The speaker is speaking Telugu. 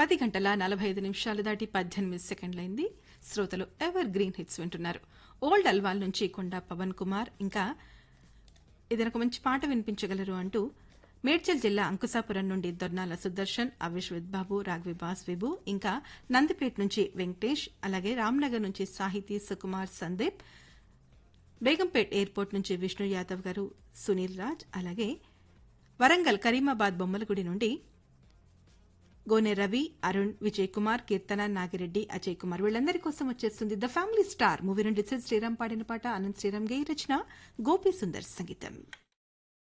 పది గంటల నలభై ఐదు నిమిషాలు దాటి పద్దెనిమిది సెకండ్లైంది శ్రోతలు ఎవర్ గ్రీన్ హిట్స్ వింటున్నారు ఓల్డ్ అల్వాల్ నుంచి కొండా పవన్ కుమార్ ఇంకా ఏదైనా ఒక మంచి పాట వినిపించగలరు అంటూ మేడ్చల్ జిల్లా అంకుశాపురం నుండి దొర్నాల సుదర్శన్ అవిశ్వత్ బాబు రాఘవి బాస్ విభు ఇంకా నందిపేట నుంచి వెంకటేష్ అలాగే రామ్నగర్ నుంచి సాహితీ సుకుమార్ సందీప్ బేగంపేట్ ఎయిర్పోర్ట్ నుంచి విష్ణు యాదవ్ గారు సునీల్ రాజ్ అలాగే వరంగల్ కరీమాబాద్ బొమ్మలగుడి నుండి గోనె రవి అరుణ్ విజయ్ కుమార్ కీర్తన నాగిరెడ్డి అజయ్ కుమార్ వీళ్ళందరి కోసం వచ్చేస్తుంది ద ఫ్యామిలీ స్టార్ మూవీ నుండి శ్రీరామ్ పాడిన పాట అనంత్ శ్రీరామ్ గై రచన గోపి సుందర్ సంగీతం